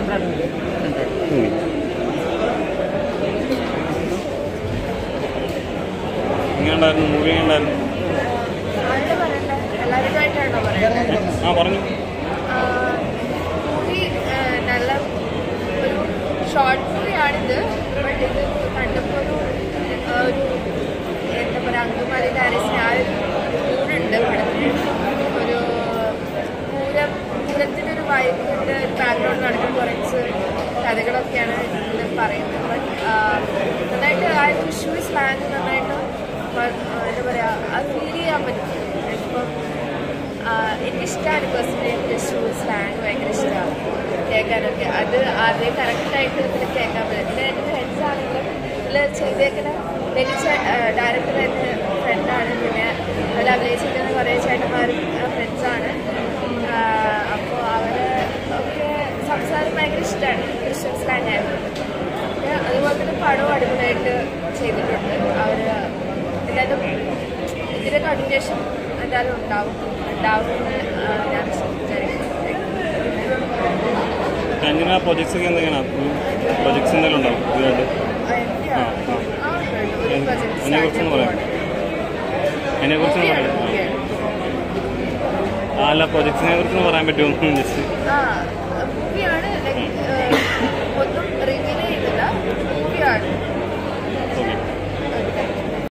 എങ്ങനെയുണ്ടായിരുന്നു മൂവി എങ്ങനെയുണ്ടായിരുന്നു ആരുടെ പറയണ്ടേ എല്ലാവരുമായിട്ടാണോ പറയണ്ടേ ആ പറഞ്ഞു മൂവി നല്ല ഒരു ഷോർട്ട് മൂവിയാണിത് ബട്ട് ഇത് കണ്ടപ്പോൾ ഒരു ആ, ഒരു എന്താ പറയുക അങ്കുമാലി ഡാരസിന് ആ ഒരു മൂടുണ്ട് പടത്തിന് ഒരു പൂരം പൂരത്തിനൊരു വൈബിൻ്റെ ഒരു ബാക്ക്ഗ്രൗണ്ട് നടക്കുന്ന കുറച്ച് കഥകളൊക്കെയാണ് ഇതിൽ പറയുന്നത് ബട്ട് നന്നായിട്ട് ആ തൃശ്ശൂർ സ്ലാങ് നന്നായിട്ട് പ- ആ, എന്താ പറയുക അത് ഫീൽ ചെയ്യാൻ പറ്റും ഇപ്പം എനിക്കിഷ്ടമാണ് പേഴ്സണലി തൃശ്ശൂർ സ്ലാങ് ഭയങ്കര ഇഷ്ടമാണ് കേൾക്കാനൊക്കെ അത് ആദ്യം കറക്റ്റായിട്ട് ഇതിൽ കേൾക്കാൻ പറ്റും പിന്നെ എൻ്റെ ഫ്രണ്ട്സ് ആണെങ്കിലും ഇതിൽ ചെയ്തേക്കുന്ന ലലിച്ച ഡയറക്ടർ എൻ്റെ ഫ്രണ്ടാണ് പിന്നെ അതിൽ അഭിനയിച്ചിരിക്കുന്ന കുറേ ചേട്ടന്മാരും ഫ്രണ്ട്സാണ് അപ്പോൾ അവരെ ഒക്കെ സംസാരം ഭയങ്കര ഇഷ്ടമാണ് തൃശ്ശൂർ സ്ലാങ് ആയിരുന്നു പിന്നെ അതുപോലെ തന്നെ പടവും അടിപൊളിയായിട്ട് ചെയ്തിട്ടുണ്ട് അവർ എന്തായാലും ഇതിൻ്റെ കണ്ടിന്യൂഷൻ എന്തായാലും ഉണ്ടാവും ഉണ്ടാവുമെന്ന് ആ, ഞാൻ വിചാരിക്കുന്നു എങ്ങനെ പ്രൊജക്ട്സ് ഒക്കെ എന്തെങ്കിലും പ്രൊജക്ട്സ് എന്തെങ്കിലും ഉണ്ടാവും ഇതുകൊണ്ട് ആ, ആ, ആ. ആ, ഒരു project അതിനെ കുറിച്ചൊന്ന് പറയാം അതിനെക്കുറിച്ചൊന്ന് പറയാം ആ അല്ല പ്രൊജക്ട്സിനെ കുറിച്ചൊന്ന് പറയാൻ പറ്റുമോ ജസ്റ്റ് ആ മൂവിയാണ് ലൈക്ക് ഒന്നും റിവീൽ ചെയ്യുന്നില്ല മൂവിയാണ്